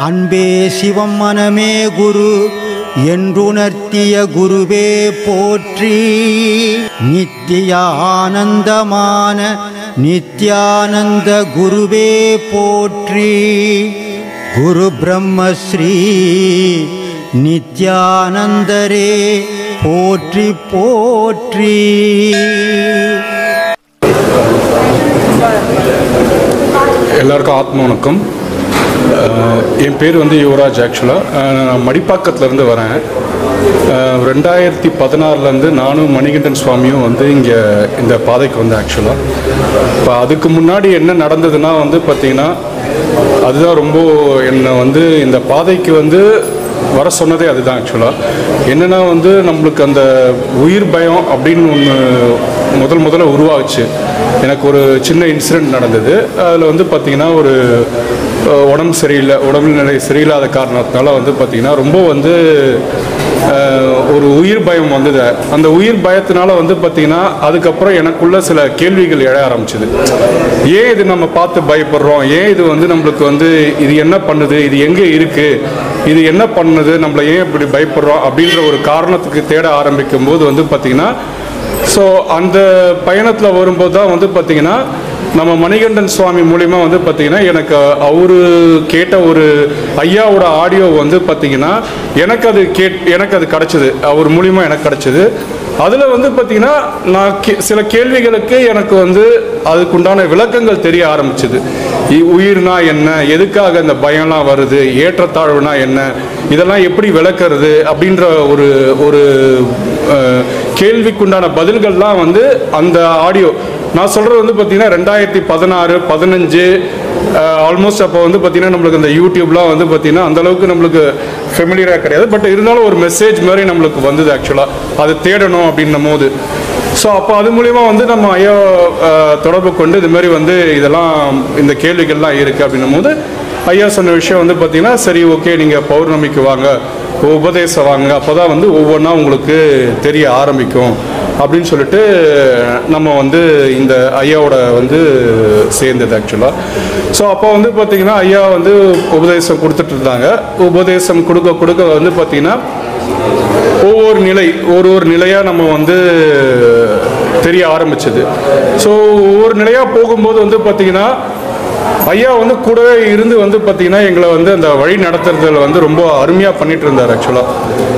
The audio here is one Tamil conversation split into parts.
அன்பே சிவம் மனமே குரு என்றுணர்த்திய குருவே போற்றி நித்திய ஆனந்தமான நித்யானந்த குருவே போற்றி குரு பிரம்மஸ்ரீ நித்யானந்தரே போற்றி போற்றி எல்லாருக்கும் ஆத்ம வணக்கம் அஹ் என் பேர் வந்து யுவராஜ் ஆக்சுவலாக நான் மடிப்பாக்கத்துலேருந்து வரேன் அஹ் ரெண்டாயிரத்தி பதினாறுலேருந்து நானும் மணிகண்டன் சுவாமியும் வந்து இங்கே இந்த பாதைக்கு வந்தேன் ஆக்சுவலாக இப்போ அதுக்கு முன்னாடி என்ன நடந்ததுன்னா வந்து பார்த்திங்கன்னா அதுதான் ரொம்ப என்னை வந்து இந்த பாதைக்கு வந்து வர சொன்னதே அதுதான் ஆக்சுவலாக என்னென்னா வந்து நம்மளுக்கு அந்த உயிர் பயம் அப்படின்னு ஒன்று முதல் முதல்ல உருவாச்சு எனக்கு ஒரு சின்ன இன்சிடெண்ட் நடந்தது அதில் வந்து பார்த்திங்கன்னா ஒரு அஹ், உடம்பு சரியில்லை உடம்பு நிலை சரியில்லாத காரணத்தினால வந்து பார்த்திங்கன்னா ரொம்ப வந்து அஹ், ஒரு உயிர் பயம் வந்தது அந்த உயிர் பயத்தினால வந்து பார்த்திங்கன்னா அதுக்கப்புறம் எனக்குள்ள சில கேள்விகள் எழ ஆரம்பிச்சுது ஏன் இது நம்ம பார்த்து பயப்படுறோம் ஏன் இது வந்து நம்மளுக்கு வந்து இது என்ன பண்ணுது இது எங்கே இருக்குது இது என்ன பண்ணுது நம்மளை ஏன் இப்படி பயப்படுறோம் அப்படின்ற ஒரு காரணத்துக்கு தேட ஆரம்பிக்கும் போது வந்து பார்த்திங்கன்னா ஸோ அந்த பயணத்தில் வரும்போது தான் வந்து பார்த்திங்கன்னா நம்ம மணிகண்டன் சுவாமி மூலிமா வந்து பார்த்திங்கன்னா எனக்கு அவரு கேட்ட ஒரு ஐயாவோட ஆடியோ வந்து பார்த்திங்கன்னா எனக்கு அது கேட் எனக்கு அது கிடச்சிது அவர் மூலிமா எனக்கு கிடச்சிது அதில் வந்து பார்த்திங்கன்னா நான் கே சில கேள்விகளுக்கு எனக்கு வந்து அதுக்குண்டான விளக்கங்கள் தெரிய ஆரம்பிச்சுது இ- உயிர்னா என்ன எதுக்காக இந்த பயம்லாம் வருது ஏற்றத்தாழ்வுனா என்ன இதெல்லாம் எப்படி விளக்குறது அப்படின்ற ஒரு ஒரு அஹ், கேள்விக்குண்டான பதில்கள்லாம் வந்து அந்த ஆடியோ நான் சொல்கிறது வந்து பார்த்தீங்கன்னா ரெண்டாயிரத்தி பதினாறு பதினஞ்சு ஆல்மோஸ்ட் அப்போ வந்து பார்த்தீங்கன்னா நம்மளுக்கு அந்த யூடியூப்லாம் வந்து பார்த்தீங்கன்னா அந்த அளவுக்கு நம்மளுக்கு ஃபெமிலியராக கிடையாது பட் இருந்தாலும் ஒரு மெசேஜ் மாதிரி நம்மளுக்கு வந்தது ஆக்சுவலாக அது தேடணும் அப்படின்னும் போது ஸோ அப்போ அது மூலிமா வந்து நம்ம ஐயா அஹ், தொடர்பு கொண்டு இது மாதிரி வந்து இதெல்லாம் இந்த கேள்விகள்லாம் இருக்குது அப்படின்னும் போது ஐயா சொன்ன விஷயம் வந்து பார்த்தீங்கன்னா சரி ஓகே நீங்கள் பௌர்ணமிக்கு வாங்க உபதேசம் வாங்க அப்போ தான் வந்து ஒவ்வொன்றா உங்களுக்கு தெரிய ஆரம்பிக்கும் அப்படின்னு சொல்லிட்டு நம்ம வந்து இந்த ஐயாவோட வந்து சேர்ந்தது ஆக்சுவலாக ஸோ அப்போ வந்து பார்த்தீங்கன்னா ஐயா வந்து உபதேசம் கொடுத்துட்டு இருந்தாங்க உபதேசம் கொடுக்க கொடுக்க வந்து பார்த்தீங்கன்னா ஒவ்வொரு நிலை ஒரு ஒரு நிலையாக நம்ம வந்து தெரிய ஆரம்பிச்சது ஸோ ஒவ்வொரு நிலையாக போகும்போது வந்து பார்த்தீங்கன்னா ஐயா வந்து கூடவே இருந்து வந்து பார்த்தீங்கன்னா எங்களை வந்து அந்த வழி நடத்துறதுல வந்து ரொம்ப அருமையாக பண்ணிட்டு இருந்தார் ஆக்சுவலாக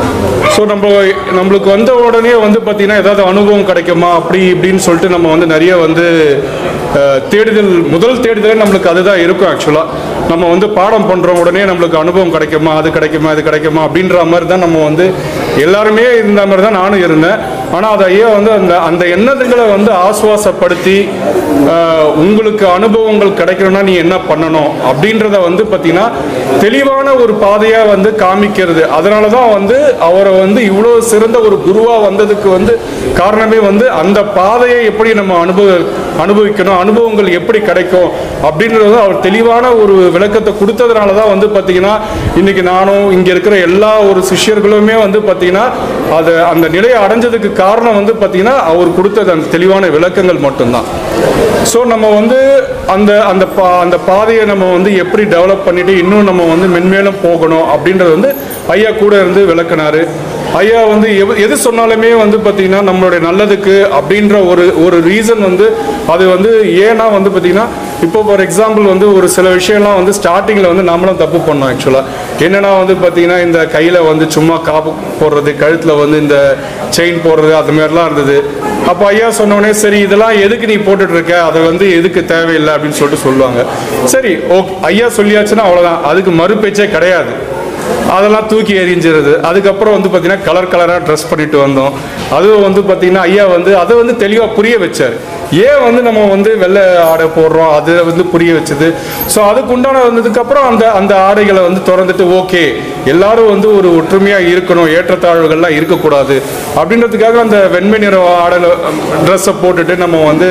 ஸோ நம்ம நம்மளுக்கு வந்த உடனே வந்து பார்த்தீங்கன்னா ஏதாவது அனுபவம் கிடைக்குமா அப்படி இப்படின்னு சொல்லிட்டு நம்ம வந்து நிறைய வந்து அஹ், தேடுதல் முதல் தேடுதலே நம்மளுக்கு அதுதான் இருக்கும் ஆக்சுவலாக நம்ம வந்து பாடம் பண்ணுற உடனே நம்மளுக்கு அனுபவம் கிடைக்குமா அது கிடைக்குமா இது கிடைக்குமா அப்படின்ற மாதிரி தான் நம்ம வந்து எல்லாருமே இருந்த மாதிரி தான் நானும் இருந்தேன் ஆனால் அது ஐயா வந்து அந்த அந்த எண்ணத்துகளை வந்து ஆசுவாசப்படுத்தி அஹ், உங்களுக்கு அனுபவங்கள் கிடைக்கணும்னா நீ என்ன பண்ணணும் அப்படின்றத வந்து பார்த்தீங்கன்னா தெளிவான ஒரு பாதையாக வந்து காமிக்கிறது அதனால தான் வந்து அவரை வந்து இவ்வளோ சிறந்த ஒரு குருவாக வந்ததுக்கு வந்து காரணமே வந்து அந்த பாதையை எப்படி நம்ம அனுபவ அனுபவிக்கணும் அனுபவங்கள் எப்படி கிடைக்கும் அப்படின்றது வந்து அவர் தெளிவான ஒரு விளக்கத்தை கொடுத்ததுனால தான் வந்து பார்த்தீங்கன்னா இன்னைக்கு நானும் இங்கே இருக்கிற எல்லா ஒரு சிஷ்யர்களுமே வந்து பார்த்தீங்கன்னா அது அந்த நிலையை அடைஞ்சதுக்கு காரணம் வந்து பார்த்தீங்கன்னா அவர் கொடுத்தது அந்த தெளிவான விளக்கங்கள் மட்டும்தான் ஸோ நம்ம வந்து அந்த அந்த பா அந்த பாதையை நம்ம வந்து எப்படி டெவலப் பண்ணிட்டு இன்னும் நம்ம வந்து மென்மேலும் போகணும் அப்படின்றது வந்து ஐயா கூட இருந்து விளக்குனாரு ஐயா வந்து எவ- எது சொன்னாலுமே வந்து பார்த்தீங்கன்னா நம்மளுடைய நல்லதுக்கு அப்படின்ற ஒரு ஒரு ரீசன் வந்து அது வந்து ஏன்னா வந்து பார்த்தீங்கன்னா இப்போ ஃபார் எக்ஸாம்பிள் வந்து ஒரு சில விஷயம்லாம் வந்து ஸ்டார்டிங்கில் வந்து நம்மளும் தப்பு பண்ணோம் ஆக்சுவலாக என்னன்னா வந்து பார்த்தீங்கன்னா இந்த கையில் வந்து சும்மா காப்பு போடுறது கழுத்தில் வந்து இந்த செயின் போடுறது அது மாதிரிலாம் இருந்தது அப்போ ஐயா சொன்னோடனே சரி இதெல்லாம் எதுக்கு நீ போட்டுட்டு இருக்க அதை வந்து எதுக்கு தேவையில்லை அப்படின்னு சொல்லிட்டு சொல்லுவாங்க சரி ஓ ஐயா சொல்லியாச்சுன்னா அவ்வளோதான் அதுக்கு மறுபேச்சே கிடையாது அதெல்லாம் தூக்கி எறிஞ்சிருது அதுக்கப்புறம் வந்து பார்த்தீங்கன்னா கலர் கலராக ட்ரெஸ் பண்ணிட்டு வந்தோம் அதுவும் வந்து பார்த்தீங்கன்னா ஐயா வந்து அதை வந்து தெளிவாக புரிய வச்சார் ஏன் வந்து நம்ம வந்து வெள்ளை ஆடை போடுறோம் அது வந்து புரிய வச்சது ஸோ அதுக்கு உண்டான வந்ததுக்கப்புறம் அந்த அந்த ஆடைகளை வந்து திறந்துட்டு ஓகே எல்லாரும் வந்து ஒரு ஒற்றுமையாக இருக்கணும் ஏற்றத்தாழ்வுகள்லாம் இருக்கக்கூடாது அப்படின்றதுக்காக அந்த வெண்மை நிற ஆடை ட்ரெஸ்ஸை போட்டுட்டு நம்ம வந்து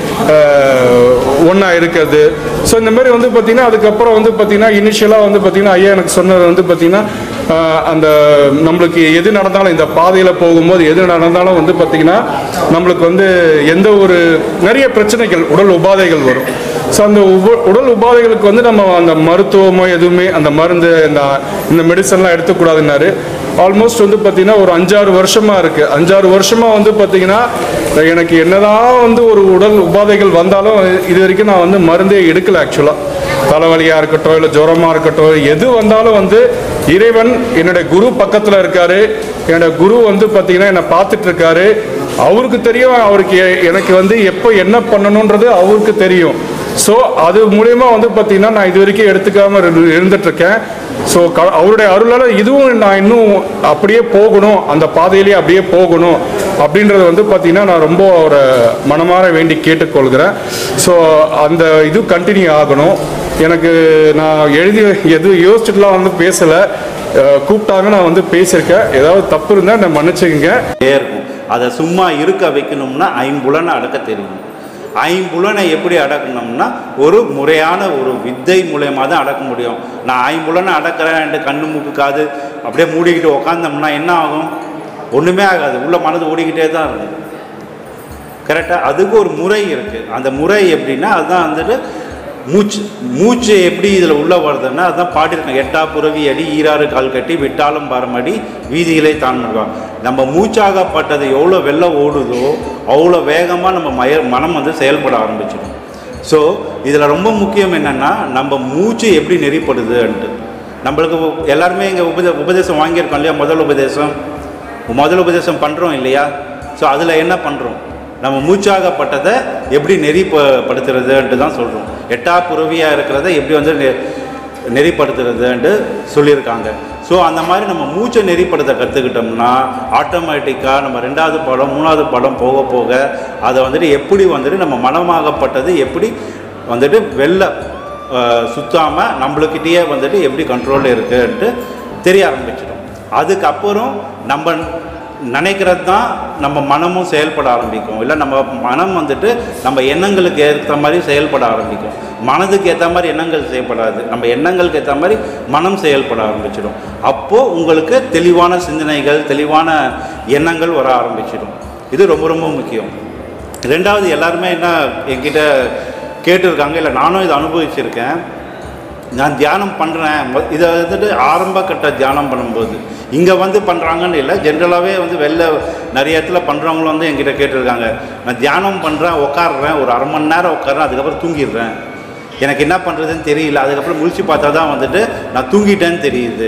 ஒன்றா இருக்கிறது ஸோ இந்த மாதிரி வந்து பார்த்திங்கன்னா அதுக்கப்புறம் வந்து பார்த்திங்கன்னா இனிஷியலாக வந்து பார்த்திங்கன்னா ஐயா எனக்கு சொன்னது வந்து பார்த்திங்கன்னா ஆஹ், அந்த நம்மளுக்கு எது நடந்தாலும் இந்த பாதையில் போகும்போது எது நடந்தாலும் வந்து பார்த்திங்கன்னா நம்மளுக்கு வந்து எந்த ஒரு நிறைய பிரச்சனைகள் உடல் உபாதைகள் வரும் ஸோ அந்த உப- உடல் உபாதைகளுக்கு வந்து நம்ம அந்த மருத்துவமோ எதுவுமே அந்த மருந்து இந்த இந்த மெடிசன்லாம் எடுத்துக்கூடாதுன்னாரு ஆல்மோஸ்ட் வந்து பார்த்தீங்கன்னா ஒரு அஞ்சாறு வருஷமாக இருக்குது அஞ்சாறு வருஷமாக வந்து பார்த்தீங்கன்னா எனக்கு என்னதான் வந்து ஒரு உடல் உபாதைகள் வந்தாலும் இது வரைக்கும் நான் வந்து மருந்தே எடுக்கல ஆக்சுவலாக தலைவலியாக இருக்கட்டும் இல்லை ஜுரமாக இருக்கட்டும் எது வந்தாலும் வந்து இறைவன் என்னுடைய குரு பக்கத்தில் இருக்காரு என்னோட குரு வந்து பார்த்தீங்கன்னா என்னை பார்த்துட்டு இருக்காரு அவருக்கு தெரியும் அவருக்கு எ- எனக்கு வந்து எப்போ என்ன பண்ணணுன்றது அவருக்கு தெரியும் ஸோ அது மூலயமா வந்து பார்த்தீங்கன்னா நான் இது வரைக்கும் எடுத்துக்காம இரு- இருந்துட்டு இருக்கேன் ஸோ க அவருடைய அருளால் இதுவும் நான் இன்னும் அப்படியே போகணும் அந்த பாதையிலேயே அப்படியே போகணும் அப்படின்றது வந்து பார்த்தீங்கன்னா நான் ரொம்ப ஒரு மனமாற வேண்டி கேட்டுக்கொள்கிறேன் ஸோ அந்த இது கண்டினியூ ஆகணும் எனக்கு நான் எழுதி எது யோசிச்சுட்டுலாம் வந்து பேசலை அஹ் கூப்பிட்டாங்க நான் வந்து பேசியிருக்கேன் ஏதாவது தப்பு இருந்தால் நான் மன்னிச்சுக்கங்க இருக்கும் அதை சும்மா இருக்க வைக்கணும்னா ஐம்புலனை அடக்க தெரியும் ஐம்புலனை எப்படி அடக்கணும்னா ஒரு முறையான ஒரு வித்தை மூலயமா தான் அடக்க முடியும் நான் ஐம்புலனை அடக்கிறேன் கண்ணு மூக்கு காது அப்படியே மூடிக்கிட்டு உக்காந்தோம்னா என்ன ஆகும் ஒன்றுமே ஆகாது உள்ள மனது ஓடிக்கிட்டே தான் இருக்கும் கரெக்டாக அதுக்கு ஒரு முறை இருக்குது அந்த முறை எப்படின்னா அதுதான் வந்துட்டு மூச்சு மூச்சு எப்படி இதில் உள்ள வருதுன்னா அதுதான் பாடியிருக்கேன் எட்டா புறவி அடி ஈராறு கால் கட்டி விட்டாலும் பரமடி வீதிகளை தான் பண்ணுவாங்க நம்ம மூச்சாகப்பட்டது எவ்வளோ வெள்ளம் ஓடுதோ அவ்வளோ வேகமாக நம்ம மய மனம் வந்து செயல்பட ஆரம்பிச்சிடும் ஸோ இதில் ரொம்ப முக்கியம் என்னென்னா நம்ம மூச்சு எப்படி நெறிப்படுதுன்ட்டு நம்மளுக்கு எல்லாருமே இங்கே உபதே உபதேசம் வாங்கியிருக்கோம் இல்லையா முதல் உபதேசம் முதல் உபதேசம் பண்ணுறோம் இல்லையா ஸோ அதில் என்ன பண்ணுறோம் நம்ம மூச்சாகப்பட்டதை எப்படி நெறிப்படுத்துறதுன்ட்டு தான் சொல்கிறோம் எட்டா புறவியாக இருக்கிறத எப்படி வந்து நெ நெறிப்படுத்துறதுன்ட்டு சொல்லியிருக்காங்க ஸோ அந்த மாதிரி நம்ம மூச்சை நெறிப்படுத்த கற்றுக்கிட்டோம்னா ஆட்டோமேட்டிக்காக நம்ம ரெண்டாவது படம் மூணாவது படம் போக போக அதை வந்துட்டு எப்படி வந்துட்டு நம்ம மனமாகப்பட்டது எப்படி வந்துட்டு வெளில சுத்தாமல் நம்மளுக்கிட்டேயே வந்துட்டு எப்படி கண்ட்ரோலில் இருக்குன்ட்டு தெரிய ஆரம்பிச்சிடும் அதுக்கப்புறம் நம்ம நினைக்கிறது தான் நம்ம மனமும் செயல்பட ஆரம்பிக்கும் இல்லை நம்ம மனம் வந்துட்டு நம்ம எண்ணங்களுக்கு ஏற்ற மாதிரி செயல்பட ஆரம்பிக்கும் மனதுக்கு ஏற்ற மாதிரி எண்ணங்கள் செயல்படாது நம்ம எண்ணங்களுக்கு ஏற்ற மாதிரி மனம் செயல்பட ஆரம்பிச்சிடும் அப்போது உங்களுக்கு தெளிவான சிந்தனைகள் தெளிவான எண்ணங்கள் வர ஆரம்பிச்சிடும் இது ரொம்ப ரொம்ப முக்கியம் ரெண்டாவது எல்லாருமே என்ன என்கிட்ட கேட்டிருக்காங்க இல்லை நானும் இதை அனுபவிச்சிருக்கேன் நான் தியானம் பண்ணுறேன் இதை வந்துட்டு ஆரம்ப கட்ட தியானம் பண்ணும்போது இங்கே வந்து பண்ணுறாங்கன்னு இல்லை ஜென்ரலாகவே வந்து வெளில நிறைய இடத்துல பண்ணுறவங்களும் வந்து என்கிட்ட கேட்டிருக்காங்க நான் தியானம் பண்ணுறேன் உட்காடுறேன் ஒரு அரை மணி நேரம் உட்காடுறேன் அதுக்கப்புறம் தூங்கிடுறேன் எனக்கு என்ன பண்ணுறதுன்னு தெரியல அதுக்கப்புறம் முழிச்சு பார்த்தா தான் வந்துட்டு நான் தூங்கிட்டேன்னு தெரியுது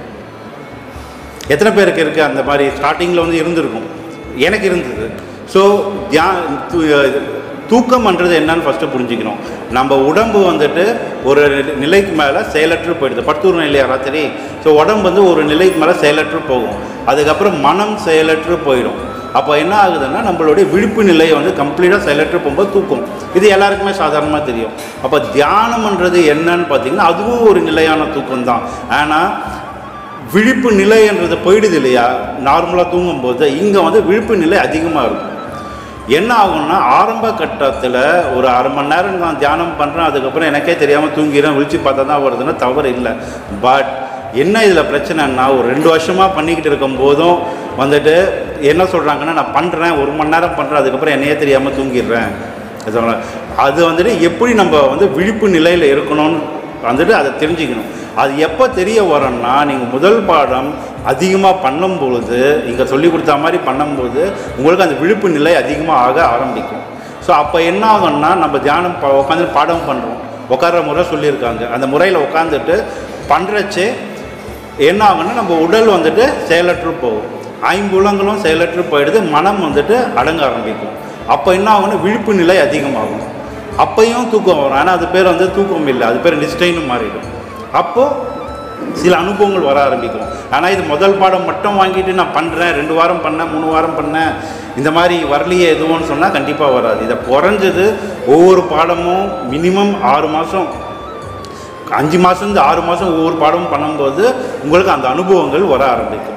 எத்தனை பேருக்கு இருக்குது அந்த மாதிரி ஸ்டார்டிங்கில் வந்து இருந்திருக்கும் எனக்கு இருந்தது ஸோ தியா தூ- தூக்கம்ன்றது என்னன்னு ஃபஸ்ட்டு புரிஞ்சுக்கணும் நம்ம உடம்பு வந்துட்டு ஒரு நிலைக்கு மேலே செயலற்று போயிடுது படுத்துறோம் இல்லையா ராத்திரி ஸோ உடம்பு வந்து ஒரு நிலைக்கு மேலே செயலற்று போகும் அதுக்கப்புறம் மனம் செயலற்று போயிடும் அப்போ என்ன ஆகுதுன்னா நம்மளுடைய விழிப்பு நிலை வந்து கம்ப்ளீட்டாக செயலற்று போகும்போது தூக்கம் இது எல்லாருக்குமே சாதாரணமாக தெரியும் அப்போ தியானம்ன்றது என்னன்னு பார்த்தீங்கன்னா அதுவும் ஒரு நிலையான தூக்கம் தான் ஆனால் விழிப்பு நிலைன்றது போயிடுது இல்லையா நார்மலாக தூங்கும்போது இங்கே வந்து விழிப்பு நிலை அதிகமாக இருக்கும் என்ன ஆகும்னா ஆரம்ப கட்டத்தில் ஒரு அரை மணி நேரம் நான் தியானம் பண்ணுறேன் அதுக்கப்புறம் எனக்கே தெரியாமல் தூங்கிறேன் விழிச்சு பார்த்தா தான் வருதுன்னா தவறு இல்லை பட் என்ன இதில் பிரச்சனைன்னா ஒரு ரெண்டு வருஷமாக பண்ணிக்கிட்டு இருக்கும் போதும் வந்துட்டு என்ன சொல்கிறாங்கன்னா நான் பண்ணுறேன் ஒரு மணி நேரம் பண்ணுறேன் அதுக்கப்புறம் என்னையே தெரியாமல் தூங்கிடுறேன் அது சொல்ல- அது வந்துட்டு எப்படி நம்ம வந்து விழிப்பு நிலையில் இருக்கணும்னு வந்துட்டு அதை தெரிஞ்சுக்கணும் அது எப்போ தெரிய வரும்னா நீங்கள் முதல் பாடம் அதிகமாக பண்ணும் பொழுது இங்கே சொல்லி கொடுத்த மாதிரி பண்ணும்போது உங்களுக்கு அந்த விழிப்பு நிலை அதிகமாக ஆக ஆரம்பிக்கும் ஸோ அப்போ என்ன ஆகும்னா நம்ம தியானம் ப- உட்காந்து பாடம் பண்ணுறோம் உட்கார்ற முறை சொல்லியிருக்காங்க அந்த முறையில் உட்காந்துட்டு பண்ணுறச்சே என்ன ஆகும்னா நம்ம உடல் வந்துட்டு செயலற்று போகும் ஐம்புலங்களும் செயலற்று போயிடுது மனம் வந்துட்டு அடங்க ஆரம்பிக்கும் அப்போ என்ன ஆகும்னா விழிப்பு நிலை அதிகமாகும் அப்பையும் தூக்கம் வரும் ஆனால் அது பேர் வந்து தூக்கம் இல்லை அது பேர் நிஷ்டைன்னு மாறிடும் அப்போது சில அனுபவங்கள் வர ஆரம்பிக்கும் ஆனால் இது முதல் பாடம் மட்டும் வாங்கிட்டு நான் பண்ணுறேன் ரெண்டு வாரம் பண்ணேன் மூணு வாரம் பண்ணேன் இந்த மாதிரி வரலையே எதுவும்னு சொன்னால் கண்டிப்பாக வராது இதை குறைஞ்சது ஒவ்வொரு பாடமும் மினிமம் ஆறு மாதம் அஞ்சு மாதம் ஆறு மாதம் ஒவ்வொரு பாடமும் பண்ணும்போது உங்களுக்கு அந்த அனுபவங்கள் வர ஆரம்பிக்கும்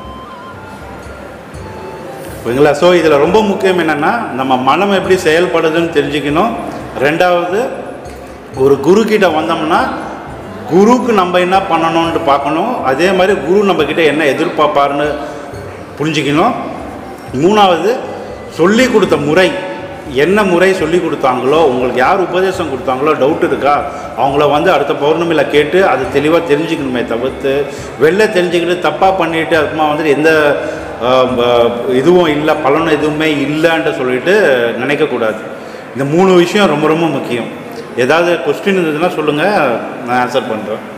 ஓகேங்களா ஸோ இதில் ரொம்ப முக்கியம் என்னென்னா நம்ம மனம் எப்படி செயல்படுதுன்னு தெரிஞ்சுக்கணும் ரெண்டாவது ஒரு குரு கிட்ட வந்தோம்னா குருவுக்கு நம்ம என்ன பண்ணணும்னு பார்க்கணும் அதே மாதிரி குரு நம்மக்கிட்ட என்ன எதிர்பார்ப்பாருன்னு புரிஞ்சுக்கணும் மூணாவது சொல்லி கொடுத்த முறை என்ன முறை சொல்லி கொடுத்தாங்களோ உங்களுக்கு யார் உபதேசம் கொடுத்தாங்களோ டவுட் இருக்கா அவங்கள வந்து அடுத்த பௌர்ணமியில் கேட்டு அது தெளிவாக தெரிஞ்சுக்கணுமே தவிர்த்து வெளில தெரிஞ்சுக்கிட்டு தப்பாக பண்ணிட்டு அதுமா வந்துட்டு எந்த ஆஹ், ப- இதுவும் இல்லை பலனும் எதுவுமே இல்லைன்ட்டு சொல்லிட்டு நினைக்கக்கூடாது இந்த மூணு விஷயம் ரொம்ப ரொம்ப முக்கியம் ஏதாவது கொஸ்டின் இருந்ததுன்னா சொல்லுங்கள் நான் ஆன்சர் பண்ணுறேன்